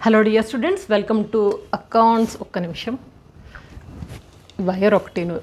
hello dear students welcome to accounts ఒక్క నిమిషం వైర్ ఒకటిను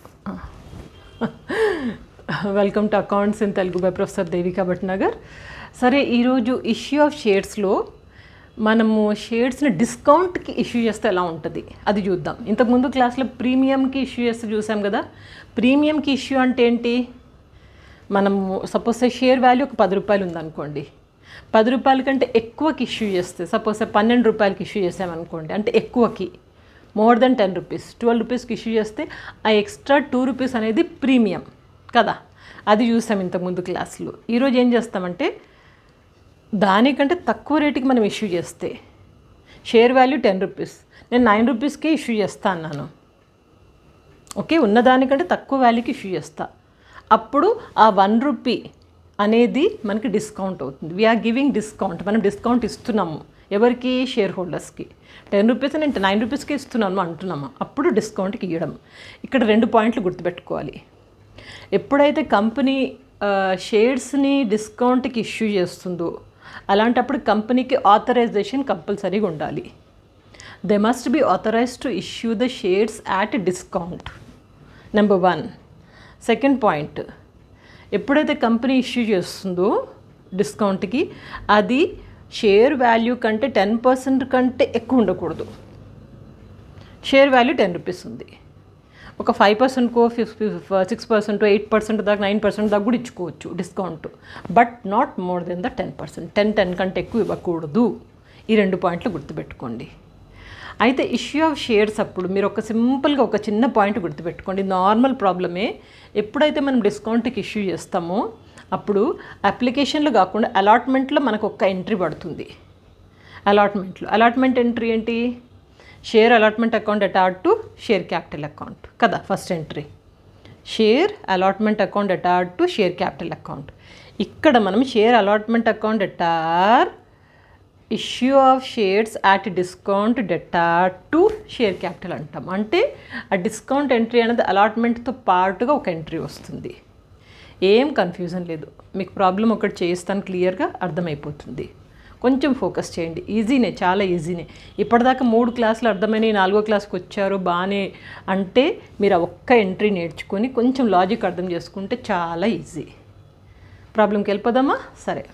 welcome to accounts in Telugu by professor Devika Bhatnagar సరే ఈరోజు ఇష్యూ ఆఫ్ షేడ్స్లో మనము షేడ్స్ని డిస్కౌంట్కి ఇష్యూ చేస్తే ఎలా ఉంటుంది అది చూద్దాం ఇంతకుముందు క్లాస్లో ప్రీమియంకి ఇష్యూ చేస్తే చూసాం కదా ప్రీమియంకి ఇష్యూ అంటే ఏంటి మనము సపోజ్ షేర్ వాల్యూ ఒక పది రూపాయలు ఉందనుకోండి పది రూపాయల కంటే ఎక్కువకి ఇష్యూ చేస్తే సపోజ్ పన్నెండు రూపాయలకి ఇష్యూ చేసామనుకోండి అంటే ఎక్కువకి more than ten rupees twelve రూపీస్కి ఇష్యూ చేస్తే ఆ ఎక్స్ట్రా టూ రూపీస్ అనేది ప్రీమియం కదా అది చూసాం ఇంతకుముందు క్లాస్లో ఈరోజు ఏం చేస్తామంటే దానికంటే తక్కువ రేటుకి మనం ఇష్యూ చేస్తే షేర్ వాల్యూ టెన్ రూపీస్ నేను నైన్ రూపీస్కే ఇష్యూ చేస్తా అన్నాను ఓకే ఉన్నదానికంటే తక్కువ వాల్యూకి ఇష్యూ చేస్తా అప్పుడు ఆ వన్ రూపీ అనేది మనకి డిస్కౌంట్ అవుతుంది వీఆర్ గివింగ్ డిస్కౌంట్ మనం డిస్కౌంట్ ఇస్తున్నాము ఎవరికి షేర్ హోల్డర్స్కి టెన్ రూపీస్ నేను నైన్ రూపీస్కి ఇస్తున్నాము అంటున్నాము అప్పుడు డిస్కౌంట్కి ఇవ్వడం ఇక్కడ రెండు పాయింట్లు గుర్తుపెట్టుకోవాలి ఎప్పుడైతే కంపెనీ షేర్స్ని డిస్కౌంట్కి ఇష్యూ చేస్తుందో అలాంటప్పుడు కంపెనీకి ఆథరైజేషన్ కంపల్సరీగా ఉండాలి they must be authorise to issue the shares at discount number one second point ఎప్పుడైతే కంపెనీ ఇష్యూ చేస్తుందో డిస్కౌంట్కి అది షేర్ వాల్యూ కంటే టెన్ పర్సెంట్ కంటే ఎక్కువ ఉండకూడదు షేర్ వాల్యూ టెన్ రూపీస్ ఉంది ఒక ఫైవ్ పర్సెంట్కో fifty six percent eight percent దాకా నైన్ పర్సెంట్ దాకా కూడా ఇచ్చుకోవచ్చు discount but not more than the ten percent ten ten కంటే ఎక్కువ ఇవ్వకూడదు ఈ రెండు పాయింట్లు గుర్తుపెట్టుకోండి అయితే ఇష్యూ ఆఫ్ షేర్స్ అప్పుడు మీరు ఒక సింపుల్గా ఒక చిన్న పాయింట్ గుర్తుపెట్టుకోండి నార్మల్ ప్రాబ్లమే ఎప్పుడైతే మనం డిస్కౌంట్కి ఇష్యూ చేస్తామో అప్పుడు అప్లికేషన్లో కాకుండా అలాట్మెంట్లో మనకు ఒక్క ఎంట్రీ పడుతుంది అలాట్మెంట్లో అలాట్మెంట్ ఎంట్రీ ఏంటి షేర్ అలాట్మెంట్ అకౌంట్ అటార్డ్ టు షేర్ క్యాపిటల్ అకౌంట్ కదా first entry share allotment account అటార్డ్ టు షేర్ క్యాపిటల్ అకౌంట్ ఇక్కడ మనం షేర్ అలాట్మెంట్ అకౌంట్ అటార్ issue of shares at discount డెటా టు షేర్ క్యాపిటల్ అంటాం అంటే ఆ డిస్కౌంట్ ఎంట్రీ అనేది అలాట్మెంట్తో పాటుగా ఒక ఎంట్రీ వస్తుంది ఏం కన్ఫ్యూజన్ లేదు మీకు ప్రాబ్లం ఒకటి చేయిస్తాను క్లియర్గా అర్థమైపోతుంది కొంచెం ఫోకస్ చేయండి ఈజీనే చాలా ఈజీనే ఇప్పటిదాకా మూడు క్లాసులు అర్థమైనాయి నాలుగో క్లాస్కి వచ్చారు బాగానే అంటే మీరు ఆ ఒక్క ఎంట్రీ నేర్చుకొని కొంచెం లాజిక్ అర్థం చేసుకుంటే చాలా ఈజీ ప్రాబ్లంకి వెళ్ళిపోదామా సరే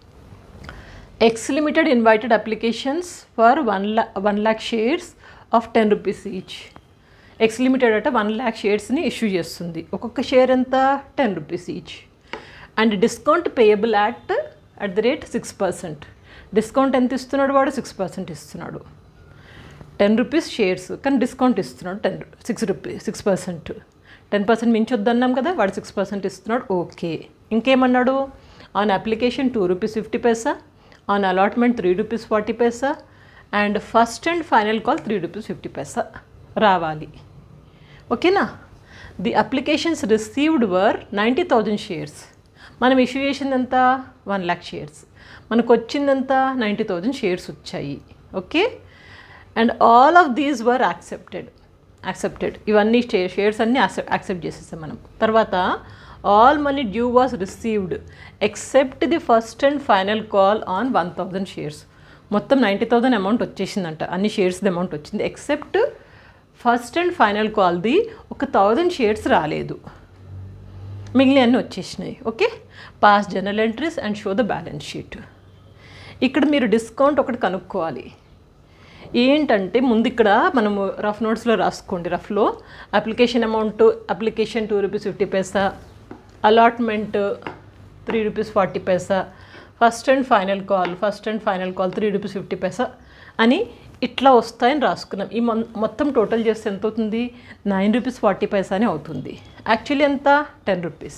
X limited invited applications for one లా one lakh shares of ten rupees each X limited అట వన్ ల్యాక్ షేర్స్ని ఇష్యూ చేస్తుంది ఒక్కొక్క షేర్ ఎంత ten rupees each and discount payable at at the rate six percent discount ఎంత ఇస్తున్నాడు వాడు సిక్స్ పర్సెంట్ ఇస్తున్నాడు టెన్ రూపీస్ షేర్స్ కానీ డిస్కౌంట్ ఇస్తున్నాడు ten six rupees six percent ten percent మించి వద్దన్నాం కదా వాడు సిక్స్ పర్సెంట్ ఇస్తున్నాడు okay ఇంకేమన్నాడు on application two rupees fifty paisa on allotment three rupees forty paisa and first and final call three rupees fifty paisa రావాలి ఓకేనా the applications received were ninety thousand shares మనం issue చేసింది ఎంత వన్ ల్యాక్ షేర్స్ మనకు వచ్చిందంత ninety thousand shares వచ్చాయి okay and all of these were accepted accepted ఇవన్నీ shares అన్నీ యాక్సెప్ట్ చేసేసాం మనం తర్వాత all money due was received except the first and final call on one thousand shares మొత్తం నైంటీ థౌజండ్ అమౌంట్ వచ్చేసిందంట అన్ని షేర్స్ది అమౌంట్ వచ్చింది ఎక్సెప్ట్ ఫస్ట్ అండ్ ఫైనల్ కాల్ది ఒక థౌజండ్ షేర్స్ రాలేదు మిగిలిన అన్నీ వచ్చేసినాయి okay pass general entries and show the balance sheet ఇక్కడ మీరు డిస్కౌంట్ ఒకటి కనుక్కోవాలి ఏంటంటే ముందు ఇక్కడ మనము రఫ్ నోట్స్లో రాసుకోండి రఫ్లో application amount application two rupees fifty paisa allotment three rupees forty paisa first and final call first and final call three rupees fifty paisa అని ఇట్లా వస్తాయని రాసుకున్నాం ఈ మొత్తం టోటల్ చేస్తే ఎంత అవుతుంది నైన్ రూపీస్ ఫార్టీ పైసానే అవుతుంది యాక్చువల్లీ ఎంత టెన్ రూపీస్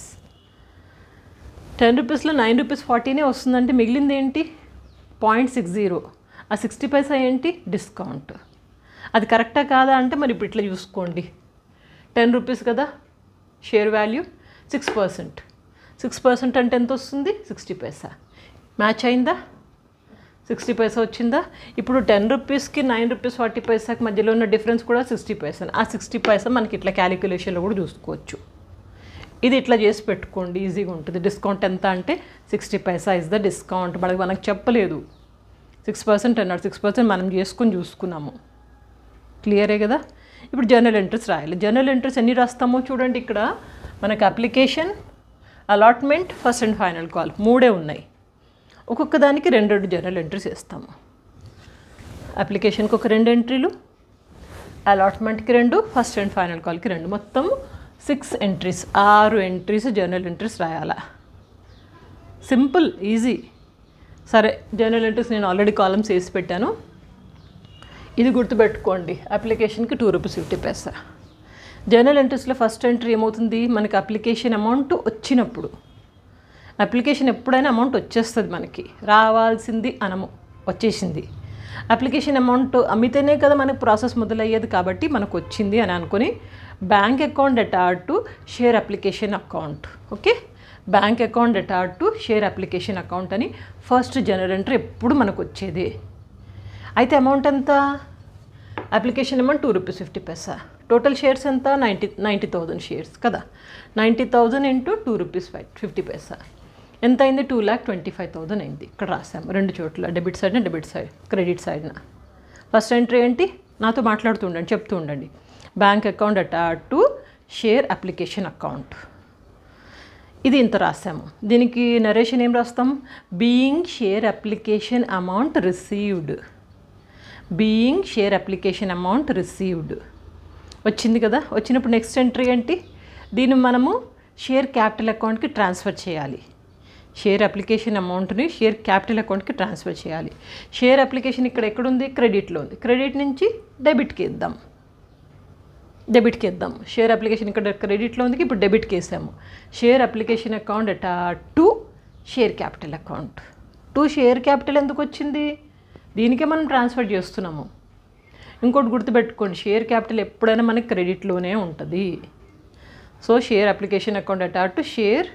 టెన్ రూపీస్లో నైన్ రూపీస్ ఫార్టీనే వస్తుందంటే మిగిలింది ఏంటి పాయింట్ సిక్స్ జీరో ఆ సిక్స్టీ పైసా ఏంటి డిస్కౌంట్ అది కరెక్టా కాదా అంటే మరి ఇప్పుడు ఇట్లా చూసుకోండి టెన్ రూపీస్ కదా share value six percent six percent అంటే ఎంత వస్తుంది సిక్స్టీ పైసా మ్యాచ్ అయిందా సిక్స్టీ పైసా వచ్చిందా ఇప్పుడు టెన్ రూపీస్కి నైన్ రూపీస్ ఫార్టీ పైసాకి మధ్యలో ఉన్న డిఫరెన్స్ కూడా సిక్స్టీ పైసా ఆ సిక్స్టీ పైసా మనకి ఇట్లా క్యాలిక్యులేషన్లో కూడా చూసుకోవచ్చు ఇది ఇట్లా చేసి పెట్టుకోండి ఈజీగా ఉంటుంది డిస్కౌంట్ ఎంత అంటే sixty paisa is the discount మనకి మనకు చెప్పలేదు సిక్స్ పర్సెంట్ అన్నాడు సిక్స్ పర్సెంట్ మనం చేసుకొని చూసుకున్నాము క్లియరే కదా ఇప్పుడు జర్నల్ ఎంట్రీస్ రాయాలి జర్నల్ ఎంట్రీస్ ఎన్ని రాస్తామో చూడండి ఇక్కడ మనకు application allotment first and final call మూడే ఉన్నాయి ఒక్కొక్క దానికి రెండు రెండు జర్నల్ ఎంట్రీస్ వేస్తాము అప్లికేషన్కి ఒక రెండు ఎంట్రీలు అలాట్మెంట్కి రెండు ఫస్ట్ అండ్ ఫైనల్ కాల్కి రెండు మొత్తం సిక్స్ ఎంట్రీస్ ఆరు ఎంట్రీస్ జర్నల్ ఎంట్రీస్ రాయాలా సింపుల్ ఈజీ సరే జర్నల్ ఎంట్రీస్ నేను ఆల్రెడీ కాలమ్స్ వేసి పెట్టాను ఇది గుర్తుపెట్టుకోండి అప్లికేషన్కి two rupees fifty paisa journal ఎంట్రీస్లో ఫస్ట్ ఎంట్రీ ఏమవుతుంది మనకి అప్లికేషన్ అమౌంట్ వచ్చినప్పుడు అప్లికేషన్ ఎప్పుడైనా అమౌంట్ వచ్చేస్తుంది మనకి రావాల్సింది అనము వచ్చేసింది అప్లికేషన్ అమౌంట్ అమ్మితేనే కదా మనకు ప్రాసెస్ మొదలయ్యేది కాబట్టి మనకు వచ్చింది అని అనుకుని బ్యాంక్ అకౌంట్ అటార్డ్ to share application account okay bank account అటార్డ్ టు షేర్ అప్లికేషన్ అకౌంట్ అని ఫస్ట్ జనరల్ ఎంట్రీ ఎప్పుడు మనకు వచ్చేది అయితే అమౌంట్ ఎంత application amount two rupees fifty paisa total shares ఎంత నైంటీ నైంటీ థౌజండ్ షేర్స్ కదా ninety thousand into two rupees five fifty paisa ఎంత అయింది two lakh twenty five thousand అయింది ఇక్కడ రాసాము రెండు చోట్ల డెబిట్ సైడ్న డెబిట్ సైడ్ క్రెడిట్ సైడ్న ఫస్ట్ ఎంట్రీ ఏంటి నాతో మాట్లాడుతూ ఉండండి చెప్తూ ఉండండి బ్యాంక్ అకౌంట్ అటార్డ్ టు షేర్ అప్లికేషన్ అకౌంట్ ఇది ఇంత రాసాము దీనికి నరేషన్ ఏం రాస్తాం being share application amount received being share application amount received వచ్చింది కదా వచ్చినప్పుడు నెక్స్ట్ ఎంట్రీ ఏంటి దీన్ని మనము షేర్ క్యాపిటల్ అకౌంట్కి ట్రాన్స్ఫర్ చేయాలి షేర్ అప్లికేషన్ అమౌంట్ని షేర్ క్యాపిటల్ అకౌంట్కి ట్రాన్స్ఫర్ చేయాలి షేర్ అప్లికేషన్ ఇక్కడ ఎక్కడుంది క్రెడిట్లో ఉంది క్రెడిట్ నుంచి డెబిట్కి ఇద్దాం డెబిట్కి ఇద్దాం షేర్ అప్లికేషన్ ఇక్కడ క్రెడిట్లో ఉంది ఇప్పుడు డెబిట్కి వేసాము షేర్ అప్లికేషన్ అకౌంట్ అట to share capital account to share capital ఎందుకు వచ్చింది దీనికే మనం ట్రాన్స్ఫర్ చేస్తున్నాము ఇంకోటి గుర్తుపెట్టుకోండి షేర్ క్యాపిటల్ ఎప్పుడైనా మనకి క్రెడిట్లోనే ఉంటుంది సో షేర్ అప్లికేషన్ అకౌంట్ అట టు షేర్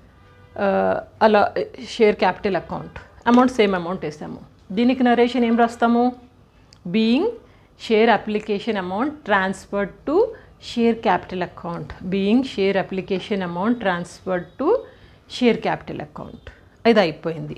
అలా share capital account amount same amount వేసాము దీనికి నరేషన్ ఏం రాస్తాము being share application amount transferred to share capital account being share application amount transferred to share capital account ఇది అయిపోయింది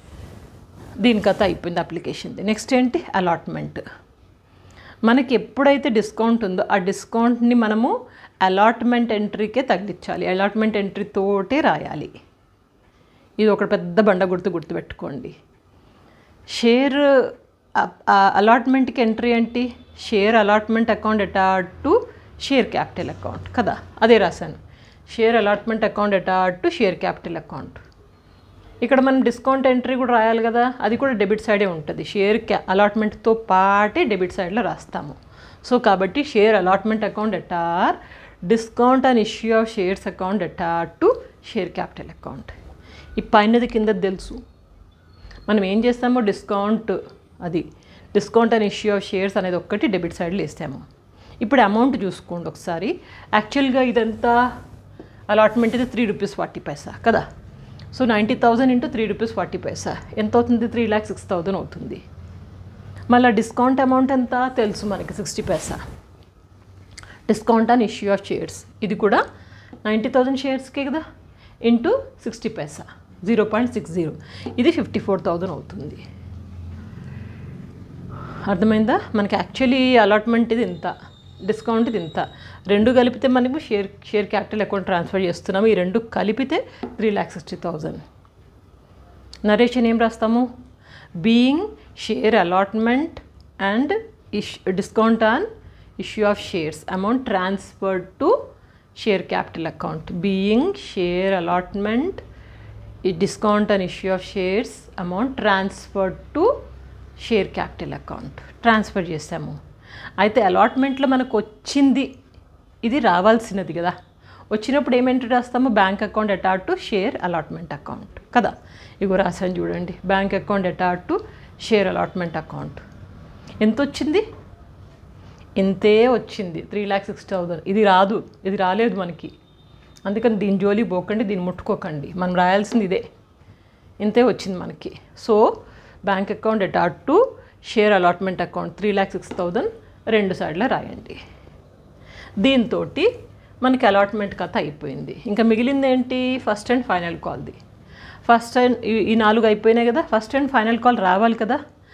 దీని కథ అయిపోయింది అప్లికేషన్ది నెక్స్ట్ ఏంటి అలాట్మెంట్ మనకి ఎప్పుడైతే డిస్కౌంట్ ఉందో ఆ డిస్కౌంట్ని మనము అలాట్మెంట్ ఎంట్రీకే తగ్గించాలి అలాట్మెంట్ ఎంట్రీ తోటే రాయాలి ఇది ఒక పెద్ద బండ గుర్తు గుర్తుపెట్టుకోండి షేర్ అలాట్మెంట్కి ఎంట్రీ ఏంటి షేర్ అలాట్మెంట్ అకౌంట్ అటార్డ్ టు షేర్ క్యాపిటల్ అకౌంట్ కదా అదే రాశాను షేర్ అలాట్మెంట్ అకౌంట్ అటార్డ్ టు షేర్ క్యాపిటల్ అకౌంట్ ఇక్కడ మనం డిస్కౌంట్ ఎంట్రీ కూడా రాయాలి కదా అది కూడా డెబిట్ సైడే ఉంటుంది షేర్ క్యా అలాట్మెంట్తో పాటే డెబిట్ సైడ్లో రాస్తాము సో కాబట్టి షేర్ అలాట్మెంట్ అకౌంట్ అటార్ discount and issue of shares account అటార్ టు షేర్ క్యాపిటల్ అకౌంట్ ఈ పైనది కింద తెలుసు మనం ఏం చేస్తామో డిస్కౌంట్ అది discount and issue of shares అనేది ఒక్కటి డెబిట్ సైడ్లో వేస్తాము ఇప్పుడు అమౌంట్ చూసుకోండి ఒకసారి యాక్చువల్గా ఇదంతా అలాట్మెంట్ ఇది త్రీ రూపీస్ ఫార్టీ పైసా కదా so ninety thousand into three rupees forty paisa ఎంత అవుతుంది త్రీ ల్యాక్ సిక్స్ థౌజండ్ అవుతుంది మళ్ళీ డిస్కౌంట్ అమౌంట్ ఎంత తెలుసు మనకి sixty paisa discount on issue of shares ఇది కూడా నైంటీ థౌజండ్ షేర్స్కే కదా into sixty paisa zero point six zero ఇది ఫిఫ్టీ ఫోర్ థౌజండ్ అవుతుంది అర్థమైందా మనకి యాక్చువల్లీ అలాట్మెంట్ ఇది ఇంత డిస్కౌంట్ ఇది ఇంత రెండు కలిపితే మనము share share capital account transfer చేస్తున్నాము ఈ రెండు కలిపితే three lakh sixty thousand narration ఏం రాస్తాము బీయింగ్ షేర్ అలాట్మెంట్ అండ్ ఇష్ discount on issue of shares amount transferred to share capital account being share allotment ఈ discount and issue of shares amount transferred to share capital account transfer చేసాము అయితే అలాట్మెంట్లో మనకు వచ్చింది ఇది రావాల్సినది కదా వచ్చినప్పుడు ఏమేంటి రాస్తాము బ్యాంక్ అకౌంట్ అటార్డ్ టు షేర్ అలాట్మెంట్ అకౌంట్ కదా ఇగో రాశాను చూడండి బ్యాంక్ అకౌంట్ అటార్డ్ టు షేర్ అలాట్మెంట్ అకౌంట్ ఎంత వచ్చింది ఇంతే వచ్చింది త్రీ ల్యాక్ సిక్స్ థౌజండ్ ఇది రాదు ఇది రాలేదు మనకి అందుకని దీని జోలి పోకండి దీన్ని ముట్టుకోకండి మనం రాయాల్సింది ఇదే ఇంతే వచ్చింది మనకి సో బ్యాంక్ అకౌంట్ అటార్డ్ to share allotment account three lakh six thousand రెండు సైడ్లో రాయండి దీంతో మనకి అలాట్మెంట్ కథ అయిపోయింది ఇంకా మిగిలింది ఏంటి ఫస్ట్ అండ్ ఫైనల్ కాల్ది ఫస్ట్ అండ్ ఈ నాలుగు అయిపోయినాయి కదా ఫస్ట్ అండ్ ఫైనల్ కాల్ రావాలి కదా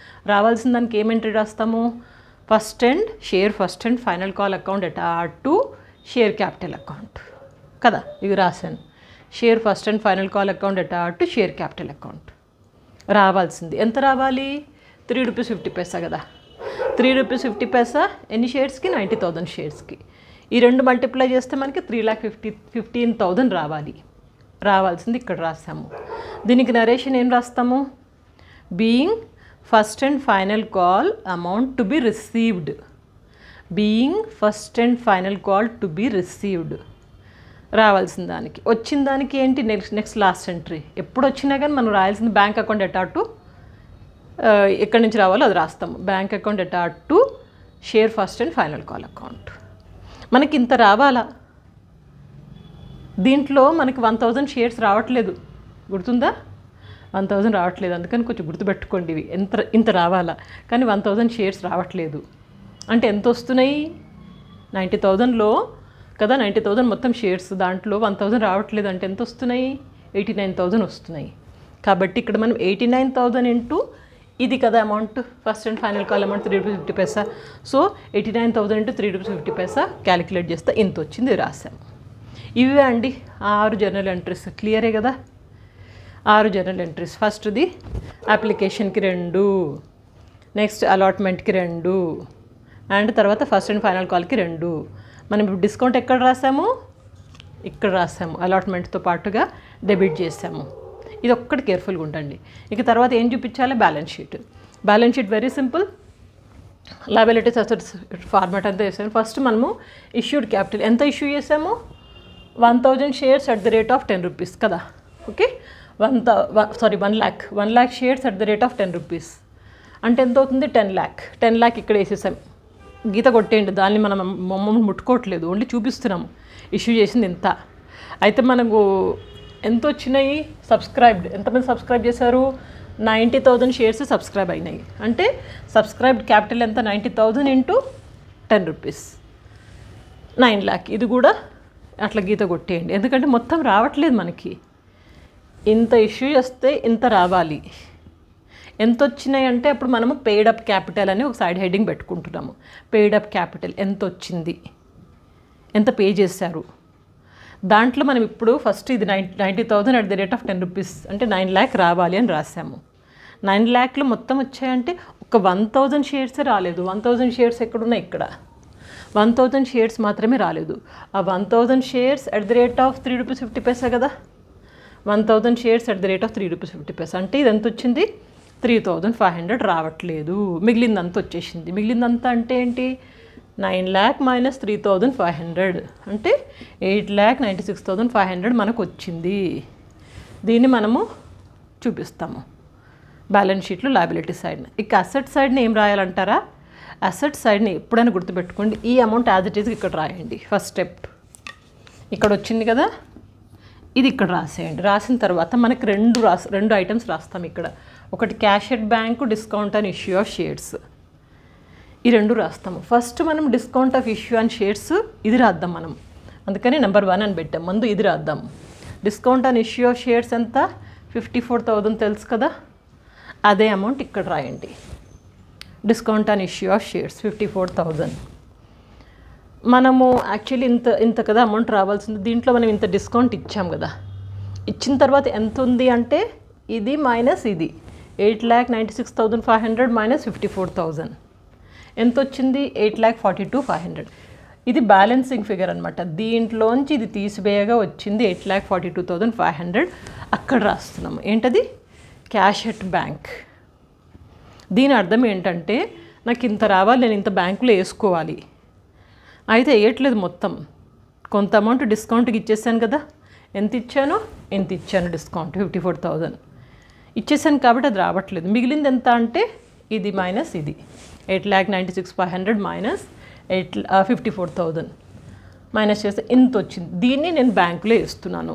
రావాల్సిన దానికి ఏం ఎంట్రీ రాస్తాము first and share first and final call account ఎట్ ఆర్ టు షేర్ క్యాపిటల్ అకౌంట్ కదా ఇవి రాశాను share first and final call account ఎట్ ఆర్ టు షేర్ క్యాపిటల్ అకౌంట్ రావాల్సింది ఎంత రావాలి త్రీ రూపీస్ ఫిఫ్టీ పైసా కదా త్రీ రూపీస్ ఫిఫ్టీ పైసా ఎన్ని షేర్స్కి నైంటీ థౌజండ్ షేర్స్కి ఈ రెండు మల్టిప్లై చేస్తే మనకి three lakh fifty fifteen thousand రావాలి రావాల్సింది ఇక్కడ రాసాము దీనికి నరేషన్ ఏం రాస్తాము being first and final call amount to be received being first and final call to be received రావాల్సిన దానికి వచ్చిన దానికి ఏంటి నెక్స్ట్ నెక్స్ట్ లాస్ట్ ఎంట్రీ ఎప్పుడు వచ్చినా కానీ మనం రాయాల్సింది బ్యాంక్ అకౌంట్ ఎటాటు ఎక్కడి నుంచి రావాలో అది రాస్తాము బ్యాంక్ అకౌంట్ ఎటాటు share first and final call account మనకి ఇంత రావాలా దీంట్లో మనకి వన్ థౌజండ్ షేర్స్ రావట్లేదు గుర్తుందా వన్ థౌజండ్ రావట్లేదు అందుకని కొంచెం గుర్తుపెట్టుకోండి ఇవి ఎంత ఇంత రావాలా కానీ వన్ థౌజండ్ షేర్స్ రావట్లేదు అంటే ఎంత వస్తున్నాయి నైంటీ థౌజండ్లో కదా నైంటీ థౌజండ్ మొత్తం షేర్స్ దాంట్లో వన్ థౌజండ్ రావట్లేదు అంటే ఎంత వస్తున్నాయి ఎయిటీ నైన్ థౌజండ్ వస్తున్నాయి కాబట్టి ఇక్కడ మనం ఎయిటీ నైన్ థౌజండ్ ఇంటూ ఇది కదా amount first and final call amount three rupees fifty paisa so eighty nine thousand into three rupees fifty paisa calculate చేస్తే ఇంత వచ్చింది రాసాము ఇవే అండి ఆరు జర్నల్ ఎంట్రీస్ క్లియరే కదా ఆరు జర్నల్ ఎంట్రీస్ ఫస్ట్ది అప్లికేషన్కి రెండు నెక్స్ట్ అలాట్మెంట్కి రెండు అండ్ తర్వాత ఫస్ట్ అండ్ ఫైనల్ కాల్కి రెండు మనం ఇప్పుడు డిస్కౌంట్ ఎక్కడ రాసాము ఇక్కడ రాసాము అలాట్మెంట్తో పాటుగా డెబిట్ చేసాము ఇది ఒక్కటి కేర్ఫుల్గా ఉండండి ఇక తర్వాత ఏం చూపించాలి balance sheet balance sheet very simple liabilities assets format అంతా వేసాము ఫస్ట్ మనము ఇష్యూడ్ క్యాపిటల్ ఎంత ఇష్యూ చేసాము one thousand shares at the rate of ten rupees కదా okay one sorry one lakh one lakh shares at the rate of ten rupees అంటే ఎంత అవుతుంది ten lakh ten lakh ఇక్కడ వేసేసాం గీత కొట్టేయండి దాన్ని మనం మమ్మల్ని ముట్టుకోవట్లేదు ఓన్లీ చూపిస్తున్నాము ఇష్యూ చేసింది ఎంత అయితే మనకు ఎంత వచ్చినాయి సబ్స్క్రైబ్డ్ ఎంతమంది సబ్స్క్రైబ్ చేశారు నైంటీ థౌజండ్ షేర్స్ సబ్స్క్రైబ్ అయినాయి అంటే సబ్స్క్రైబ్డ్ క్యాపిటల్ ఎంత ninety thousand into ten rupees nine lakh ఇది కూడా అట్లా గీత కొట్టేయండి ఎందుకంటే మొత్తం రావట్లేదు మనకి ఇంత ఇష్యూ చేస్తే ఇంత రావాలి ఎంత వచ్చినాయి అంటే అప్పుడు మనము పెయిడ్ అప్ క్యాపిటల్ అని ఒక సైడ్ హెడ్డింగ్ పెట్టుకుంటున్నాము పెయిడ్ అప్ క్యాపిటల్ ఎంత వచ్చింది ఎంత పే చేశారు దాంట్లో మనం ఇప్పుడు ఫస్ట్ ఇది nine ninety thousand at the rate of ten rupees అంటే నైన్ ల్యాక్ రావాలి అని రాసాము నైన్ ల్యాక్లు మొత్తం వచ్చాయంటే ఒక వన్ థౌజండ్ షేర్సే రాలేదు వన్ థౌజండ్ షేర్స్ ఎక్కడున్నాయి ఇక్కడ వన్ థౌజండ్ షేర్స్ మాత్రమే రాలేదు ఆ one thousand shares at the rate of three rupees fifty paisa కదా one thousand shares at the rate of three rupees fifty paisa అంటే ఇది ఎంత వచ్చింది త్రీ థౌజండ్ ఫైవ్ హండ్రెడ్ రావట్లేదు మిగిలిందంతా వచ్చేసింది మిగిలిందంతా అంటే ఏంటి nine lakh minus three thousand five hundred అంటే eight lakh ninety six thousand five hundred మనకు వచ్చింది దీన్ని మనము చూపిస్తాము బ్యాలెన్స్ షీట్లో లయబిలిటీ సైడ్ని ఇక అసెట్ సైడ్ని ఏం రాయాలంటారా అసెట్ సైడ్ని ఎప్పుడైనా గుర్తుపెట్టుకోండి ఈ అమౌంట్ యాజ్ ఇట్ ఈజ్ ఇక్కడ రాయండి ఫస్ట్ స్టెప్ ఇక్కడ వచ్చింది కదా ఇది ఇక్కడ రాసేయండి రాసిన తర్వాత మనకి రెండు రాస్ రెండు ఐటమ్స్ రాస్తాం ఇక్కడ ఒకటి cash at bank discount and issue of shares ఈ రెండు రాస్తాము ఫస్ట్ మనం discount of issue and shares ఇది రాద్దాం మనం అందుకని నెంబర్ వన్ అని పెట్టాం ముందు ఇది రాద్దాం discount and issue of shares ఎంత ఫిఫ్టీ ఫోర్ థౌజండ్ తెలుసు కదా అదే అమౌంట్ ఇక్కడ రాయండి discount and issue of shares fifty four thousand మనము యాక్చువల్లీ ఇంత ఇంత కదా అమౌంట్ రావాల్సింది దీంట్లో మనం ఇంత డిస్కౌంట్ ఇచ్చాం కదా ఇచ్చిన తర్వాత ఎంత ఉంది అంటే ఇది మైనస్ ఇది eight lakh ninety six thousand five hundred minus fifty four thousand ఎంత వచ్చింది eight lakh forty two five hundred ఇది బ్యాలెన్సింగ్ ఫిగర్ అనమాట దీంట్లోంచి ఇది తీసివేయగా వచ్చింది eight lakh forty two thousand five hundred అక్కడ రాస్తున్నాము ఏంటది క్యాష్ ఎట్ బ్యాంక్ దీని అర్థం ఏంటంటే నాకు ఇంత రావాలి నేను ఇంత బ్యాంకులో వేసుకోవాలి అయితే వేయట్లేదు మొత్తం కొంత అమౌంట్ డిస్కౌంట్కి ఇచ్చేసాను కదా ఎంత ఇచ్చాను ఎంత ఇచ్చాను డిస్కౌంట్ ఫిఫ్టీ ఫోర్ థౌజండ్ ఇచ్చేసాను కాబట్టి అది రావట్లేదు మిగిలింది ఎంత అంటే ఇది మైనస్ ఇది eight lakh ninety six five hundred minus eight fifty four thousand minus చేస్తే ఇంత వచ్చింది దీన్ని నేను బ్యాంకులో వేస్తున్నాను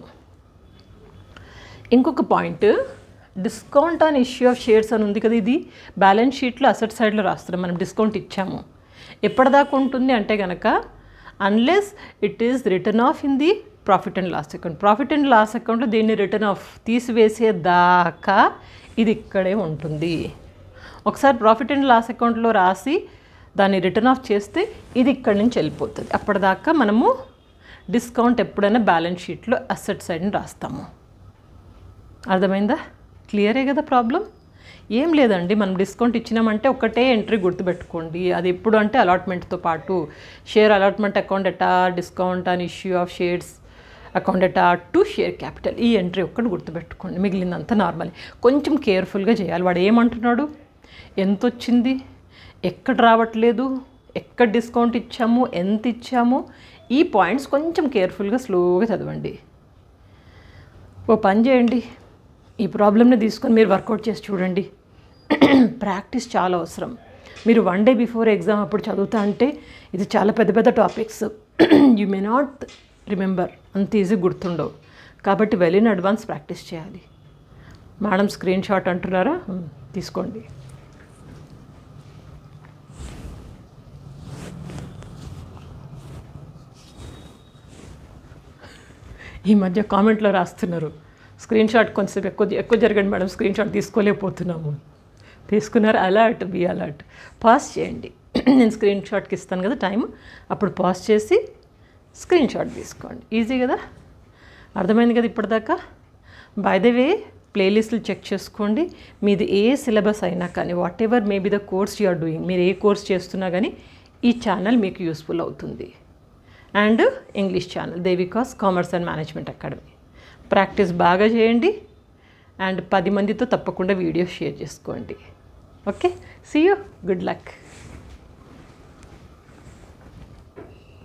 ఇంకొక point discount on issue of shares అని ఉంది కదా ఇది బ్యాలెన్స్ షీట్లో అసెట్ సైడ్లో రాస్తున్నాం మనం డిస్కౌంట్ ఇచ్చాము ఎప్పటిదాకా ఉంటుంది అంటే కనుక unless it is written off in the profit and loss account profit and loss అకౌంట్లో దీన్ని రిటర్న్ ఆఫ్ తీసివేసేదాకా ఇది ఇక్కడే ఉంటుంది ఒకసారి ప్రాఫిట్ అండ్ లాస్ అకౌంట్లో రాసి దాన్ని రిటర్న్ ఆఫ్ చేస్తే ఇది ఇక్కడి నుంచి వెళ్ళిపోతుంది అప్పటిదాకా మనము డిస్కౌంట్ ఎప్పుడైనా బ్యాలెన్స్ షీట్లో అసెట్ సైడ్ని రాస్తాము అర్థమైందా క్లియరే కదా ప్రాబ్లం ఏం లేదండి మనం డిస్కౌంట్ ఇచ్చినామంటే ఒకటే ఎంట్రీ గుర్తుపెట్టుకోండి అది ఎప్పుడు అంటే అలాట్మెంట్తో పాటు షేర్ అలాట్మెంట్ అకౌంట్ ఎటా discount and issue of shares account ఎటా టు షేర్ క్యాపిటల్ ఈ ఎంట్రీ ఒక్కటి గుర్తుపెట్టుకోండి మిగిలిందంతా నార్మల్ కొంచెం కేర్ఫుల్గా చేయాలి వాడు ఏమంటున్నాడు ఎంత వచ్చింది ఎక్కడ రావట్లేదు ఎక్కడ డిస్కౌంట్ ఇచ్చాము ఎంత ఇచ్చాము ఈ పాయింట్స్ కొంచెం కేర్ఫుల్గా స్లోగా చదవండి ఓ పని చేయండి ఈ ప్రాబ్లమ్ని తీసుకొని మీరు వర్కౌట్ చేసి చూడండి ప్రాక్టీస్ చాలా అవసరం మీరు వన్ డే బిఫోర్ ఎగ్జామ్ అప్పుడు చదువుతా అంటే ఇది చాలా పెద్ద పెద్ద topics you may not remember అంత ఈజీ గుర్తుండవు కాబట్టి వెల్ ఇన్ అడ్వాన్స్ ప్రాక్టీస్ చేయాలి మేడం స్క్రీన్ షాట్ అంటున్నారా మ్, తీసుకోండి ఈ మధ్య కామెంట్లో రాస్తున్నారు స్క్రీన్ షాట్ కొంచెం ఎక్కువ ఎక్కువ జరగండి మేడం స్క్రీన్ షాట్ తీసుకోలేకపోతున్నాము తీసుకున్నారు అలర్ట్ బి అలర్ట్ పాస్ చేయండి నేను స్క్రీన్ షాట్కి ఇస్తాను కదా టైం అప్పుడు పాస్ చేసి స్క్రీన్ షాట్ తీసుకోండి ఈజీ కదా అర్థమైంది కదా ఇప్పటిదాకా బై ద వే ప్లేలిస్టులు చెక్ చేసుకోండి మీది ఏ సిలబస్ అయినా కానీ whatever maybe the course you are doing మీరు ఏ కోర్స్ చేస్తున్నా కానీ ఈ ఛానల్ మీకు యూస్ఫుల్ అవుతుంది and English channel Devika's commerce and management academy practice బాగా చేయండి అండ్ పది మందితో తప్పకుండా వీడియోస్ షేర్ చేసుకోండి okay see you good luck